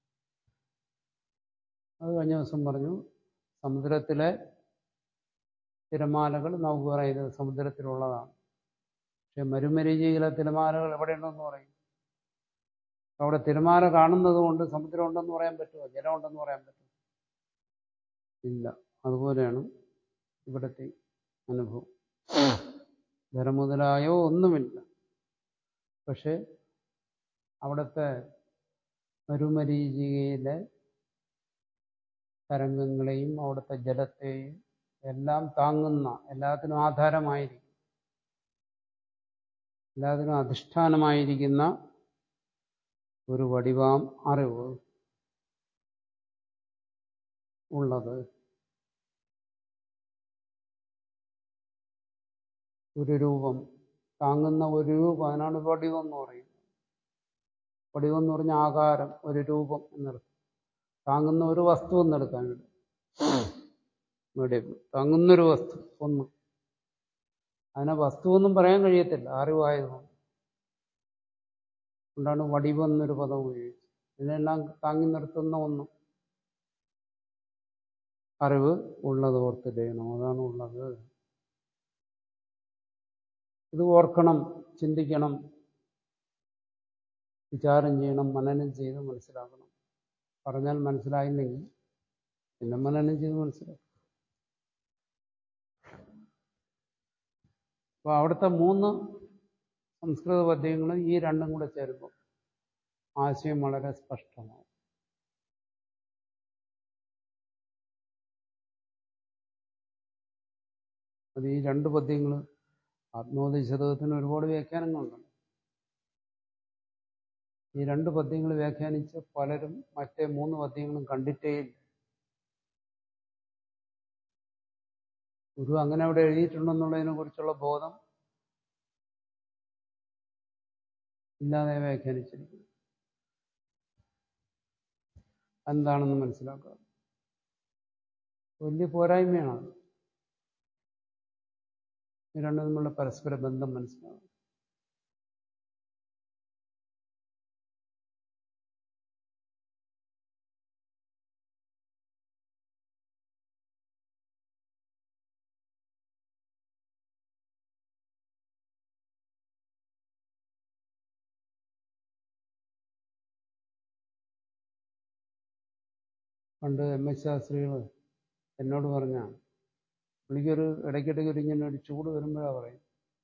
അത് കഴിഞ്ഞ ദിവസം പറഞ്ഞു സമുദ്രത്തിലെ തിരമാലകൾ നമുക്ക് പറയുന്നത് സമുദ്രത്തിലുള്ളതാണ് പക്ഷെ മരുമരീചിയിലെ തിരമാലകൾ എവിടെയുണ്ടെന്ന് പറയും അവിടെ തിരമാല കാണുന്നത് കൊണ്ട് സമുദ്രം ഉണ്ടെന്ന് പറയാൻ പറ്റുമോ ജലം ഉണ്ടെന്ന് പറയാൻ പറ്റുമോ ഇല്ല അതുപോലെയാണ് ഇവിടുത്തെ അനുഭവം ധരമുതലായോ ഒന്നുമില്ല പക്ഷെ അവിടുത്തെ മരുമരീചികയിലെ തരംഗങ്ങളെയും അവിടുത്തെ ജലത്തെയും എല്ലാം താങ്ങുന്ന എല്ലാത്തിനും ആധാരമായിരിക്കും എല്ലാത്തിനും അധിഷ്ഠാനമായിരിക്കുന്ന ഒരു വടിവാം അറിവ് ഉള്ളത് ഒരു രൂപം താങ്ങുന്ന ഒരു രൂപം അതിനാണ് വടിവം എന്ന് പറയുന്നത് വടിവം എന്ന് പറഞ്ഞ ആകാരം ഒരു രൂപം എന്നർത്ഥം താങ്ങുന്ന ഒരു വസ്തു എന്നെടുക്കാൻ വേണ്ടി ഇവിടെ താങ്ങുന്നൊരു വസ്തു ഒന്ന് അതിനെ വസ്തുവൊന്നും പറയാൻ കഴിയത്തില്ല അറിവായതുകൊണ്ട് കൊണ്ടാണ് വടിവം എന്നൊരു പദം ഉപയോഗിച്ചത് ഇതിനെല്ലാം താങ്ങി നിർത്തുന്ന ഒന്ന് അറിവ് ഉള്ളത് ഓർത്തിടയണം അതാണ് ഉള്ളത് ഇത് ഓർക്കണം ചിന്തിക്കണം വിചാരം ചെയ്യണം മനനം ചെയ്ത് മനസ്സിലാക്കണം പറഞ്ഞാൽ മനസ്സിലായില്ലെങ്കിൽ പിന്നെ മനനം ചെയ്ത് മനസ്സിലാക്കും അപ്പോൾ അവിടുത്തെ മൂന്ന് സംസ്കൃത പദ്യങ്ങളും ഈ രണ്ടും കൂടെ ചേരുമ്പോൾ ആശയം വളരെ സ്പഷ്ടമാവും അത് ഈ രണ്ട് പദ്യങ്ങൾ ആത്മോദശതകത്തിന് ഒരുപാട് വ്യാഖ്യാനങ്ങളുണ്ട് ഈ രണ്ട് പദ്യങ്ങൾ വ്യാഖ്യാനിച്ച് പലരും മറ്റേ മൂന്ന് പദ്യങ്ങളും കണ്ടിട്ടേയില്ല ഗുരു അങ്ങനെ അവിടെ എഴുതിയിട്ടുണ്ടെന്നുള്ളതിനെ കുറിച്ചുള്ള ബോധം ഇല്ലാതെ വ്യാഖ്യാനിച്ചിരിക്കുന്നു എന്താണെന്ന് മനസ്സിലാക്കുക വലിയ പോരായ്മയാണ് ഇത് രണ്ടും തമ്മിലുള്ള പരസ്പര ബന്ധം മനസ്സിലാകും പണ്ട് എം എസ് ശാസ്ത്രികൾ എന്നോട് പറഞ്ഞാണ് പുള്ളിക്കൊരു ഇടയ്ക്കിടയ്ക്ക് ഒരു ഇങ്ങനെ ഒരു ചൂട് വരുമ്പോഴാണ് പറയും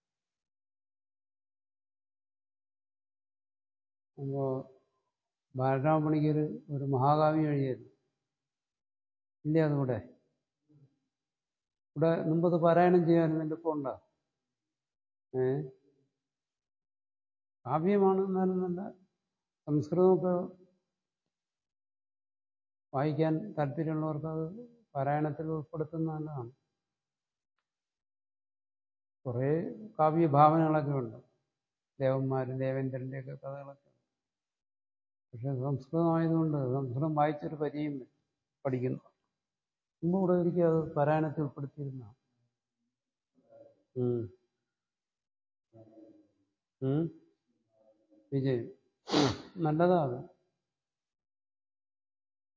അപ്പോൾ ബാലരാമണിക്കർ ഒരു മഹാകാവ്യം എഴുതിയത് ഇല്ലേ അതുകൂടെ ഇവിടെ മുമ്പത് പാരായണം ചെയ്യാനും ഇപ്പോൾ ഉണ്ടോ ഏ കാവ്യമാണ് എന്നാലും നല്ല സംസ്കൃതമൊക്കെ വായിക്കാൻ താല്പര്യമുള്ളവർക്ക് അത് പാരായണത്തിൽ ഉൾപ്പെടുത്തുന്ന നല്ലതാണ് കുറേ കാവ്യഭാവനകളൊക്കെ ഉണ്ട് ദേവന്മാരും ദേവേന്ദ്രൻ്റെയൊക്കെ കഥകളൊക്കെ പക്ഷെ സംസ്കൃതമായതുകൊണ്ട് സംസ്കൃതം വായിച്ചൊരു പരിചയം പഠിക്കുന്നു മുമ്പ് കൂടെ ഒരിക്കൽ അത് പാരായണത്തിൽ ഉൾപ്പെടുത്തിയിരുന്ന വിജയം നല്ലതാ അത്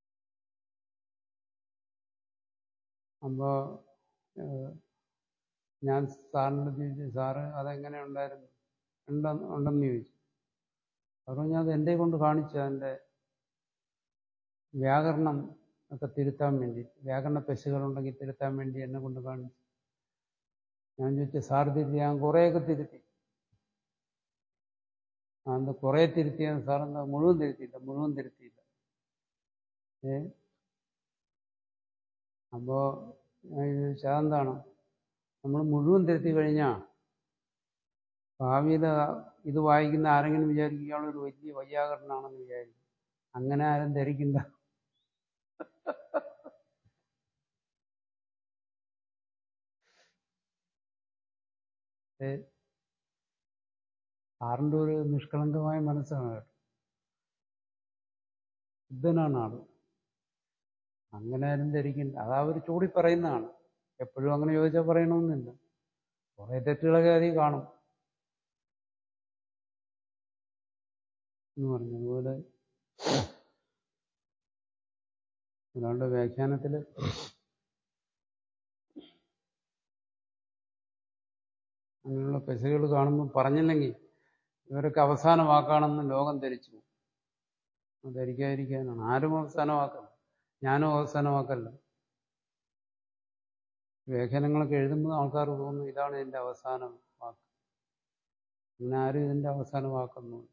അപ്പോൾ ഞാൻ സാറിനോട് ചോദിച്ചു സാറ് അതെങ്ങനെ ഉണ്ടായിരുന്നു ഉണ്ടെന്ന് ഉണ്ടെന്ന് ചോദിച്ചു സാറ് പറഞ്ഞു അത് എൻ്റെ കൊണ്ട് കാണിച്ചു അതിൻ്റെ വ്യാകരണം ഒക്കെ തിരുത്താൻ വേണ്ടി വ്യാകരണ പെശകുകളുണ്ടെങ്കിൽ തിരുത്താൻ വേണ്ടി എന്നെ കൊണ്ട് കാണിച്ചു ഞാൻ ചോദിച്ചു സാർ തിരുത്തി ഞാൻ കുറേയൊക്കെ തിരുത്തി ആ എന്താ കുറേ തിരുത്തിയ സാർ എന്താ മുഴുവൻ തിരുത്തിയില്ല മുഴുവൻ തിരുത്തിയില്ല ഏ അപ്പോ ഞാൻ ചോദിച്ചു അതെന്താണ് നമ്മൾ മുഴുവൻ തിരുത്തി കഴിഞ്ഞാൽ ഭാവിയിൽ ഇത് വായിക്കുന്ന ആരെങ്കിലും വിചാരിക്കും ഇയാളൊരു വലിയ വൈയാകരണമാണെന്ന് വിചാരിക്കും അങ്ങനെ ആരും ധരിക്കണ്ട ഏ സാറിൻ്റെ ഒരു നിഷ്കളങ്കമായ മനസ്സാണ് കേട്ടോ ബുദ്ധനാണ് ആള് അങ്ങനെ ആരും ധരിക്കണ്ട അത് അവർ ചൂടി പറയുന്നതാണ് എപ്പോഴും അങ്ങനെ ചോദിച്ചാൽ പറയണമെന്നില്ല കുറേ തെറ്റുകളൊക്കെ അതിൽ കാണും എന്ന് പറഞ്ഞു അതുപോലെ ഒരാളുടെ വ്യാഖ്യാനത്തിൽ അങ്ങനെയുള്ള പെശകുകൾ കാണുമ്പോൾ പറഞ്ഞില്ലെങ്കിൽ ഇവരൊക്കെ അവസാന വാക്കാണെന്ന് ലോകം ധരിച്ചു പോകും. അത് ധരിക്കാതിരിക്കാനാണ് ആരും അവസാന വാക്കല്ല ഞാനും അവസാന വാക്കല്ല വ്യാഖ്യാനങ്ങളൊക്കെ എഴുതുമ്പോൾ ആൾക്കാർ തോന്നുന്നു ഇതാണ് ഇതിന്റെ അവസാന വാക്ക് അങ്ങനെ ആരും ഇതിന്റെ അവസാന വാക്കൊന്നുമില്ല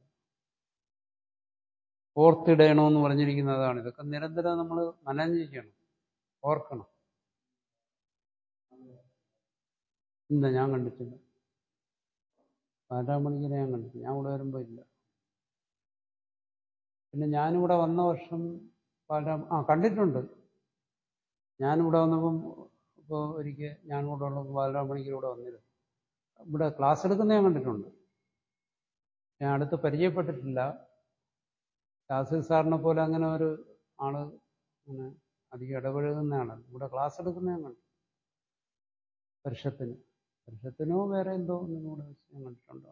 ഓർത്തിടയണമെന്ന് പറഞ്ഞിരിക്കുന്നതാണ് ഇതൊക്കെ നിരന്തരം നമ്മൾ മനഞ്ഞിരിക്കണം ഓർക്കണം ഇല്ല ഞാൻ കണ്ടിട്ടില്ല ബാലരാമണിക്കരെ ഞാൻ കണ്ടിട്ടില്ല ഞാൻ ഇവിടെ വരുമ്പോൾ ഇല്ല പിന്നെ ഞാനിവിടെ വന്ന വർഷം ബാലരാമ ആ കണ്ടിട്ടുണ്ട് ഞാനിവിടെ വന്നപ്പം ഇപ്പോൾ ഒരിക്കൽ ഞാനിവിടെ ഉള്ളപ്പോൾ ബാലരാമണിക്കർ ഇവിടെ വന്നിരുന്നു ഇവിടെ ക്ലാസ് എടുക്കുന്ന ഞാൻ കണ്ടിട്ടുണ്ട് ഞാൻ അടുത്ത് പരിചയപ്പെട്ടിട്ടില്ല യാസിർ സാറിനെ പോലെ അങ്ങനെ ഒരു ആള് അങ്ങനെ അധികം ഇടപഴകുന്ന ആളല്ല ഇവിടെ ക്ലാസ് എടുക്കുന്ന ഞാൻ കണ്ടു പരിഷത്തിന് പരിഷത്തിനോ വേറെ എന്തോ ഒന്നും കൂടെ വെച്ച് ഞാൻ കണ്ടിട്ടുണ്ടോ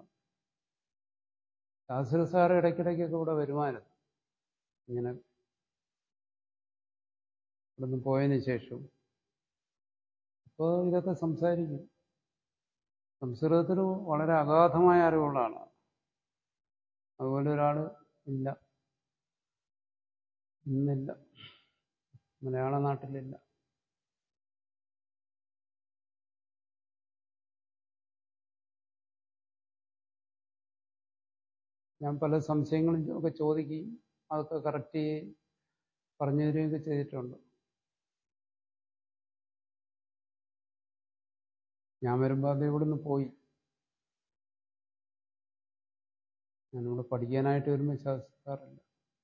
യാസിർ സാർ ഇടയ്ക്കിടയ്ക്കൊക്കെ ഇവിടെ വരുമായിരുന്നു ഇങ്ങനെ ഇവിടുന്ന് പോയതിന് ശേഷം അപ്പോൾ ഇതൊക്കെ സംസാരിക്കും സംസ്കൃതത്തിൽ വളരെ അഗാധമായ അറിവുള്ള ആളാണ് അതുപോലെ ഒരാൾ ഇല്ല ഇന്നില്ല മലയാള നാട്ടിലില്ല ഞാൻ പല സംശയങ്ങളും ഒക്കെ ചോദിക്കുകയും അതൊക്കെ കറക്റ്റ് ചെയ്യുകയും പറഞ്ഞു തരികയൊക്കെ ചെയ്തിട്ടുണ്ട് ഞാൻ വരുമ്പോൾ അത് ഇവിടുന്ന് പോയി ഞാനിവിടെ പഠിക്കാനായിട്ട് വരുമ്പോൾ ശാസ്ത്രക്കാരല്ല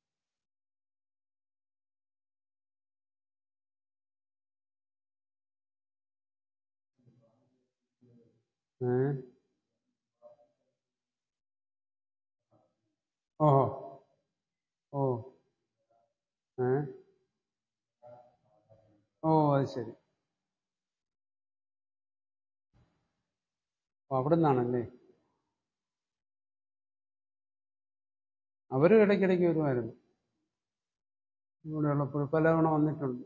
ഏ ഓഹോ ഓ ഏ ഓ അത് ശരി അപ്പൊ അവിടെ നിന്നാണല്ലേ അവരും ഇടയ്ക്കിടയ്ക്ക് വരുമായിരുന്നു ഇവിടെ ഉള്ളപ്പോൾ പലതവണ വന്നിട്ടുണ്ട്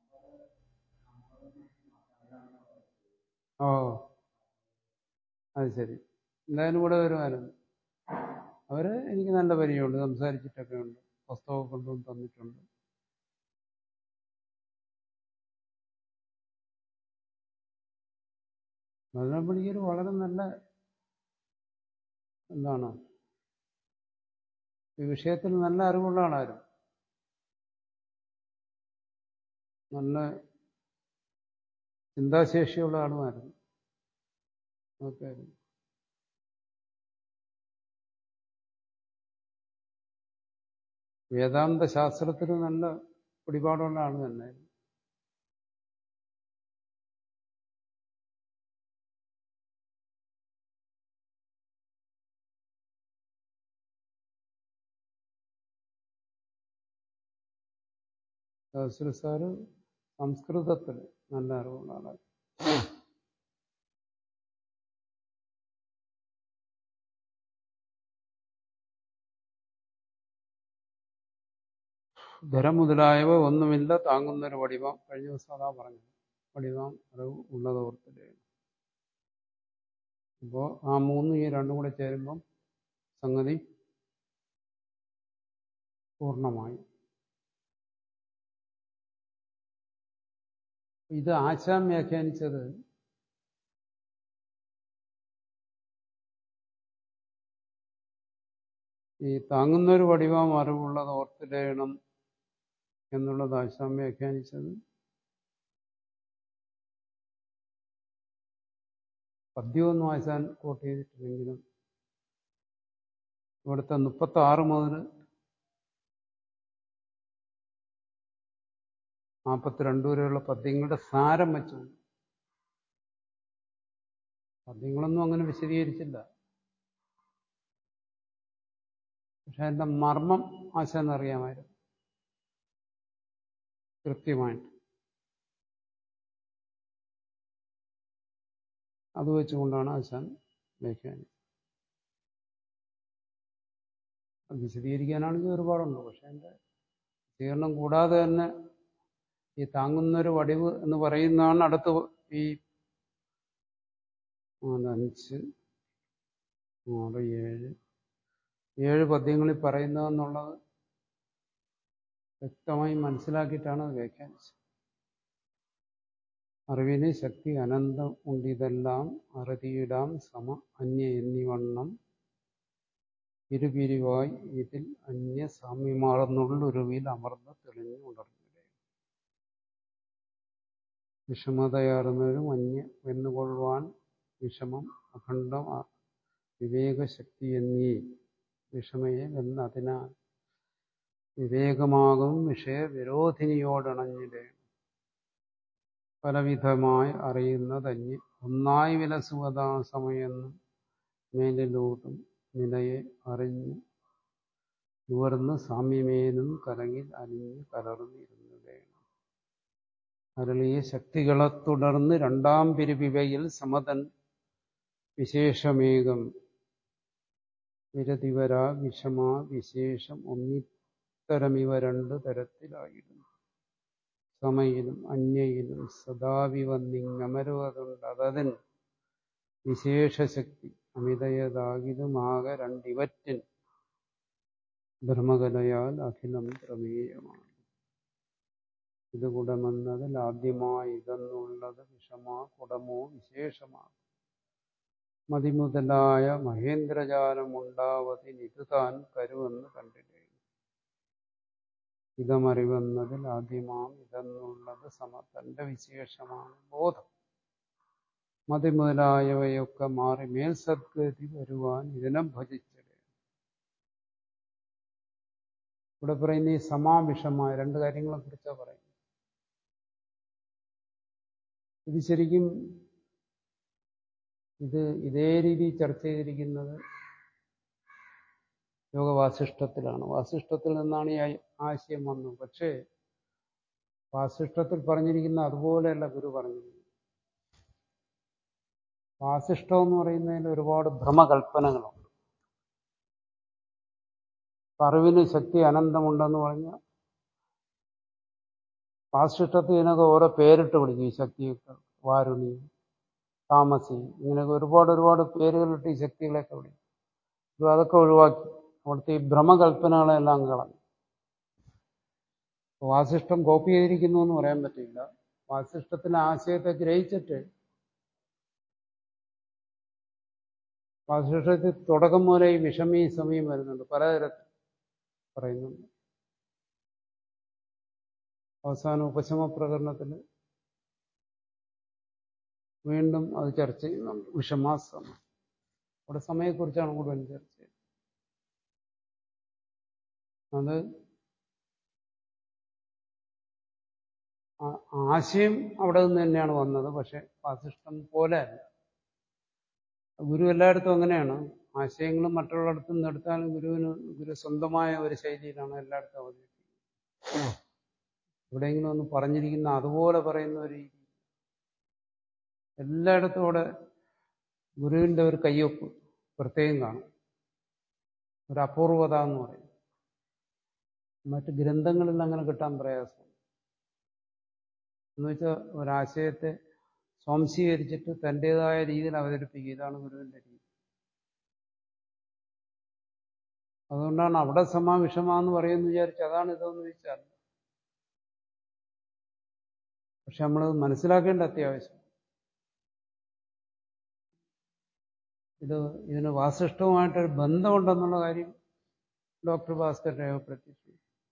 ഓ അത് ശരി എന്തായാലും ഇവിടെ വരുമായിരുന്നു അവര് എനിക്ക് നല്ല പരിചയമുണ്ട് സംസാരിച്ചിട്ടൊക്കെ ഉണ്ട് പുസ്തകമൊക്കെ കൊണ്ടുവന്ന് തന്നിട്ടുണ്ട് മലയാളപ്പണിക്കർ വളരെ നല്ല എന്താണ് ഈ വിഷയത്തിൽ നല്ല അറിവുള്ള ആളായിരുന്നു നല്ല ചിന്താശേഷിയുള്ള ആളുമായിരുന്നു ഓക്കെ വേദാന്ത ശാസ്ത്രത്തിൽ നല്ല പിടിപാടുള്ള ആൾ തന്നെയായിരുന്നു ശാസ്ത്രി സാറ് സംസ്കൃതത്തിൽ നല്ല അറിവുള്ള ആളാണ് ധരം മുതലായവ ഒന്നുമില്ല താങ്ങുന്നൊരു വടിവം കഴിഞ്ഞ ദിവസം അതാ പറഞ്ഞു വടിവം അറിവ് ഉള്ളത് ഓർത്തില്ലേ അപ്പോൾ ആ മൂന്നും ഈ രണ്ടും കൂടെ ചേരുമ്പം സംഗതി പൂർണ്ണമായി ഇത് ആശാൻ വ്യാഖ്യാനിച്ചത് ഈ താങ്ങുന്നൊരു വടിവാം അറിവുള്ളത് ഓർത്തിടയണം എന്നുള്ളത് ആശാൻ വ്യാഖ്യാനിച്ചത് പദ്യമൊന്നും ആശാൻ കോട്ട് ചെയ്തിട്ടില്ലെങ്കിലും ഇവിടുത്തെ മുപ്പത്തി ആറ് മുതൽ നാൽപ്പത്തിരണ്ട് വരെയുള്ള പദ്യങ്ങളുടെ സാരം വെച്ചുകൊണ്ട് പദ്യങ്ങളൊന്നും അങ്ങനെ വിശദീകരിച്ചില്ല പക്ഷെ അതിന്റെ മർമ്മം ആശാൻ അറിയാമായിരുന്നു കൃത്യമായിട്ട് അത് വെച്ചുകൊണ്ടാണ് ആശാൻ വ്യാഖ്യാനം അത് വിശദീകരിക്കാനാണെങ്കിൽ ഒരുപാടുണ്ട് പക്ഷെ അതിന്റെ വിശദീകരണം കൂടാതെ തന്നെ ഈ താങ്ങുന്നൊരു വടിവ് എന്ന് പറയുന്നതാണ് അടുത്ത് ഈ അഞ്ച് ആറ് ഏഴ് ഏഴ് പദ്യങ്ങളിൽ പറയുന്നതെന്നുള്ളത് വ്യക്തമായി മനസ്സിലാക്കിയിട്ടാണ് അത് വ്യാഖ്യാനിച്ചത് അറിവിന് ശക്തി അനന്തം ഉണ്ടിതെല്ലാം അറുതിയിടാം സമ അന്യ എന്നിവണ്ണം ഇരുപിരിവായി ഇതിൽ അന്യ സാമ്യമാർന്നുള്ളൊരുവിൽ അമർന്ന് തെളിഞ്ഞു ഉണർന്നിടേ വിഷമതയാർന്നവരും അന്യ വെന്നുകൊള്ളുവാൻ വിഷമം അഖണ്ഡം വിവേകശക്തി എന്നീ വിഷമയെ വെന്നതിനാൽ വിവേകമാകും വിഷയ വിരോധിനിയോടണഞ്ഞിടേ പലവിധമായി അറിയുന്നതഞ്ഞ് ഒന്നായി വിലസുവതാ സമയെന്നും മേലിലോട്ടും നിലയെ അറിഞ്ഞ് നുവർന്ന് സാമ്യമേനും കലങ്ങിൽ അലിഞ്ഞ് കലർന്നിരുന്നിടേണം അരളിയ ശക്തികളെ തുടർന്ന് രണ്ടാം പിരിവിവയിൽ സമതൻ വിശേഷമേകം വിരതിവര വിഷമ വിശേഷം ഒന്നിത്തരമിവ രണ്ട് തരത്തിലായിരുന്നു സമയിലും അന്യയിലും സദാവിവന്നിങ്ങമരുവതുണ്ട് അതതിൻ വിശേഷശക്തി അമിതയതാകിതുമാകെ രണ്ടിവറ്റിൻ ബ്രഹ്മകലയാൽ അഖിലം പ്രമേയമാണ് ഇത് കുടമെന്നതിൽ ആദ്യമായി ഇതെന്നുള്ളത് വിഷമാ കുടമോ വിശേഷമാണ് മതിമുതലായ മഹേന്ദ്രജാലം ഉണ്ടാവതിന് ഇത് താൻ കരുവെന്ന് കണ്ടില്ലേ ഇതമറിവെന്നതിൽ ആദ്യമാം ഇതെന്നുള്ളത് സമ തന്റെ വിശേഷമാണ് ബോധം മതി മുതലായവയൊക്കെ മാറി മേൽ സദ്ഗതി വരുവാൻ ഇതിനെ ഭജിച്ചത് ഇവിടെ പറയുന്ന ഈ സമാവിഷമായ രണ്ട് കാര്യങ്ങളെ കുറിച്ചാണ് പറയുന്നത് ഇത് ശരിക്കും ഇത് ഇതേ രീതിയിൽ ചർച്ച ചെയ്തിരിക്കുന്നത് യോഗവാസിഷ്ടത്തിലാണ് വാസിഷ്ടത്തിൽ നിന്നാണ് ഈ ആശയം വന്നത് പക്ഷേ വാസിഷ്ടത്തിൽ പറഞ്ഞിരിക്കുന്ന അതുപോലെയല്ല ഗുരു പറഞ്ഞിരിക്കുന്നത് വാസിഷ്ടം എന്ന് പറയുന്നതിൽ ഒരുപാട് ഭ്രമകൽപ്പനകളുണ്ട് അറിവിന് ശക്തി അനന്തമുണ്ടെന്ന് പറഞ്ഞാൽ വാസിഷ്ടത്തിൽ ഇതിനൊക്കെ ഓരോ പേരിട്ട് വിളിക്കും ഈ ശക്തിയൊക്കെ വാരുണി താമസി ഇങ്ങനെയൊക്കെ ഒരുപാട് ഒരുപാട് പേരുകളിട്ട് ഈ ശക്തികളെയൊക്കെ വിളിക്കും അതൊക്കെ ഒഴിവാക്കി അവിടുത്തെ ഈ ഭ്രമകൽപ്പനകളെല്ലാം കളഞ്ഞു വാസിഷ്ടം കോപ്പി ചെയ്തിരിക്കുന്നു എന്ന് പറയാൻ പറ്റില്ല വാസിഷ്ടത്തിന്റെ ആശയത്തെ ഗ്രഹിച്ചിട്ട് വാസിഷ്ടത്തിൽ തുടക്കം മുതലേ ഈ വിഷമീ സമയം വരുന്നുണ്ട് പലതരത്തിൽ പറയുന്നുണ്ട് അവസാന ഉപശമ പ്രകരണത്തിൽ വീണ്ടും അത് ചർച്ച ചെയ്യുന്നുണ്ട് വിഷമാസമം അവിടെ സമയത്തെക്കുറിച്ചാണ് കൂടുതൽ ചർച്ച ചെയ്യുന്നത് അത് ആശയം അവിടെ നിന്ന് തന്നെയാണ് വന്നത് പക്ഷെ വാസിഷ്ടം പോലെ അല്ല ഗുരു എല്ലായിടത്തും അങ്ങനെയാണ് ആശയങ്ങളും മറ്റുള്ളിടത്തു നിന്ന് എടുത്താലും ഗുരുവിന് ഗുരു സ്വന്തമായ ഒരു ശൈലിയിലാണ് എല്ലായിടത്തും അവതരിപ്പിക്കുന്നത് എവിടെയെങ്കിലും ഒന്ന് പറഞ്ഞിരിക്കുന്ന അതുപോലെ പറയുന്ന ഒരു രീതി എല്ലായിടത്തും അവിടെ ഗുരുവിൻ്റെ ഒരു കയ്യൊപ്പ് പ്രത്യേകം കാണും ഒരു അപൂർവത എന്ന് പറയും മറ്റ് ഗ്രന്ഥങ്ങളിൽ അങ്ങനെ കിട്ടാൻ പ്രയാസം എന്ന് വെച്ചാൽ ഒരാശയത്തെ സ്വാംശീകരിച്ചിട്ട് തൻ്റെതായ രീതിയിൽ അവതരിപ്പിക്കുക ഇതാണ് ഗുരുവിന്റെ രീതി അതുകൊണ്ടാണ് അവിടെ സമ വിഷമ എന്ന് പറയുമെന്ന് വിചാരിച്ച് അതാണ് ഇതെന്ന് ചോദിച്ചാൽ പക്ഷെ നമ്മളത് മനസ്സിലാക്കേണ്ട അത്യാവശ്യം ഇത് ഇതിന് വാസിഷ്ഠവുമായിട്ടൊരു ബന്ധമുണ്ടെന്നുള്ള കാര്യം ഡോക്ടർ ഭാസ്കർ രേഖപ്പെടുത്തിയിട്ടുണ്ട്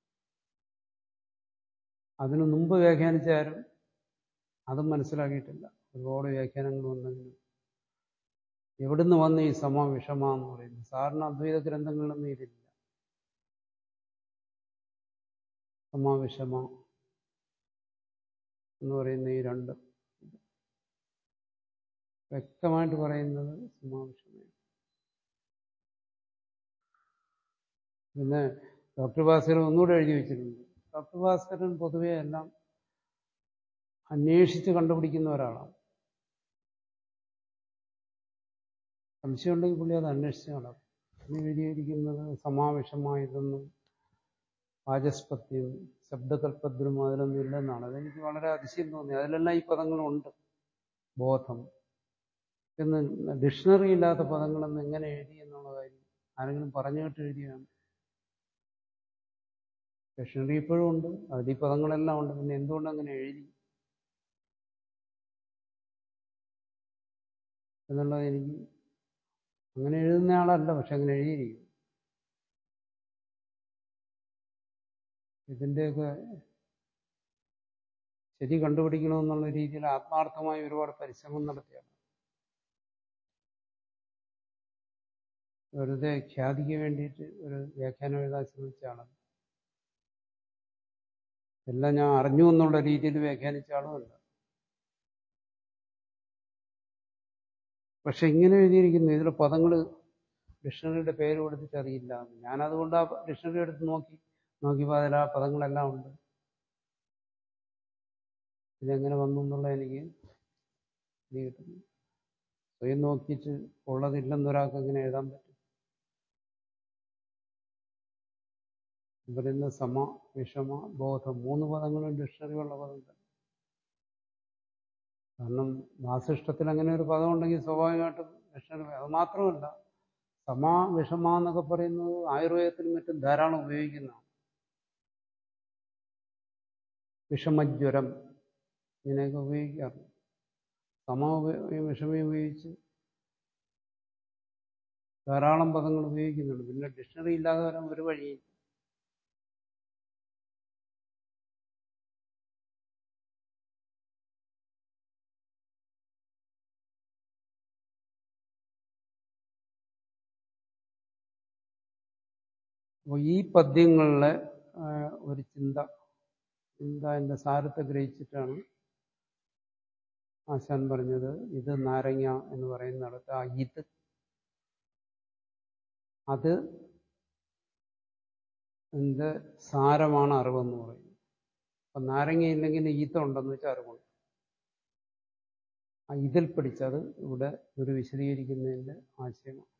അതിനു മുമ്പ് വ്യാഖ്യാനിച്ചാരും അതും മനസ്സിലാക്കിയിട്ടില്ല ഒരുപാട് വ്യാഖ്യാനങ്ങൾ വന്നെങ്കിലും എവിടുന്ന് വന്ന് ഈ സമ വിഷമ എന്ന് പറയുന്നത് സാധാരണ അദ്വൈത ഗ്രന്ഥങ്ങളിലൊന്നും ഇതില്ല സമ വിഷമ എന്ന് പറയുന്ന ഈ രണ്ട് വ്യക്തമായിട്ട് പറയുന്നത് സമാവിഷമയാണ് പിന്നെ ഡോക്ടർ ഭാസ്കരൻ ഒന്നുകൂടെ എഴുതി വെച്ചിട്ടുണ്ട് ഡോക്ടർ ഭാസ്കരൻ പൊതുവെ എല്ലാം അന്വേഷിച്ച് കണ്ടുപിടിക്കുന്ന ഒരാളാണ് സംശയമുണ്ടെങ്കിൽ പുള്ളി അത് അന്വേഷിച്ച് നടക്കും പുള്ളി എഴുതിയിരിക്കുന്നത് സമാവിഷമായതൊന്നും വാചസ്പത്യം ശബ്ദകൽപ്പദ്രം അതിലൊന്നും ഇല്ലെന്നാണ് അതെനിക്ക് വളരെ അതിശയം തോന്നി അതിലെല്ലാം ഈ പദങ്ങളുണ്ട് ബോധം എന്ന് ഡിക്ഷണറി ഇല്ലാത്ത പദങ്ങളെന്ന് എങ്ങനെ എഴുതി എന്നുള്ള കാര്യം ആരെങ്കിലും പറഞ്ഞു കേട്ട് എഴുതിയാണ് ഡിക്ഷണറി ഇപ്പോഴും ഉണ്ട് അതിൽ ഈ പദങ്ങളെല്ലാം ഉണ്ട് പിന്നെ എന്തുകൊണ്ട് അങ്ങനെ എഴുതി എന്നുള്ളത് എനിക്ക് അങ്ങനെ എഴുതുന്ന ആളല്ല പക്ഷെ അങ്ങനെ എഴുതിയിരിക്കും ഇതിൻ്റെയൊക്കെ ശരി കണ്ടുപിടിക്കണമെന്നുള്ള രീതിയിൽ ആത്മാർത്ഥമായി ഒരുപാട് പരിശ്രമം നടത്തിയാണ് വെറുതെ ഖ്യാതിക്ക് വേണ്ടിയിട്ട് ഒരു വ്യാഖ്യാനം എഴുതാൻ ശ്രമിച്ചാണ് എല്ലാം ഞാൻ അറിഞ്ഞു എന്നുള്ള രീതിയിൽ വ്യാഖ്യാനിച്ച ആളുമല്ല പക്ഷെ ഇങ്ങനെ എഴുതിയിരിക്കുന്നു ഇതിലെ പദങ്ങൾ ഡിക്ഷണറിയുടെ പേര് കൊടുത്തിട്ട് അറിയില്ല ഞാനതുകൊണ്ട് ആ ഡിക്ഷണറി എടുത്ത് നോക്കി നോക്കിയപ്പോൾ അതിൽ ആ പദങ്ങളെല്ലാം ഉണ്ട് ഇതെങ്ങനെ വന്നു എന്നുള്ള എനിക്ക് ഇത് കിട്ടുന്നു സ്വയം നോക്കിയിട്ട് ഉള്ളതില്ലെന്നൊരാൾക്ക് എങ്ങനെ എഴുതാൻ പറ്റും പറയുന്ന സമ വിഷമ ബോധം മൂന്ന് പദങ്ങളും ഡിക്ഷണറിയുള്ള പദം തന്നെ കാരണം വാസിഷ്ടത്തിൽ അങ്ങനെ ഒരു പദം ഉണ്ടെങ്കിൽ സ്വാഭാവികമായിട്ടും ഡിക്ഷണറി അത് മാത്രമല്ല സമ വിഷമ എന്നൊക്കെ പറയുന്നത് ആയുർവേദത്തിലും മറ്റും ധാരാളം ഉപയോഗിക്കുന്നതാണ് വിഷമജ്വരം ഇങ്ങനെയൊക്കെ ഉപയോഗിക്കാറുണ്ട് സമ വിഷമ ഉപയോഗിച്ച് ധാരാളം പദങ്ങൾ ഉപയോഗിക്കുന്നുണ്ട് പിന്നെ ഡിക്ഷണറി ഇല്ലാതെ വരാൻ ഒരു വഴിയില്ല അപ്പോൾ ഈ പദ്യങ്ങളിലെ ഒരു ചിന്ത ചിന്ത എൻ്റെ സാരത്തെ ഗ്രഹിച്ചിട്ടാണ് ആശാൻ പറഞ്ഞത് ഇത് നാരങ്ങ എന്ന് പറയുന്നിടത്ത് ആ ഇത് അത് എൻ്റെ സാരമാണ് അറിവെന്ന് പറയുന്നത് അപ്പം നാരങ്ങ ഇല്ലെങ്കിൽ ഈത്ത ഉണ്ടെന്ന് വെച്ചാൽ അറിവുണ്ട് ആ ഇതിൽ പിടിച്ചത് ഇവിടെ ഒരു വിശദീകരിക്കുന്നതിൻ്റെ ആശയമാണ്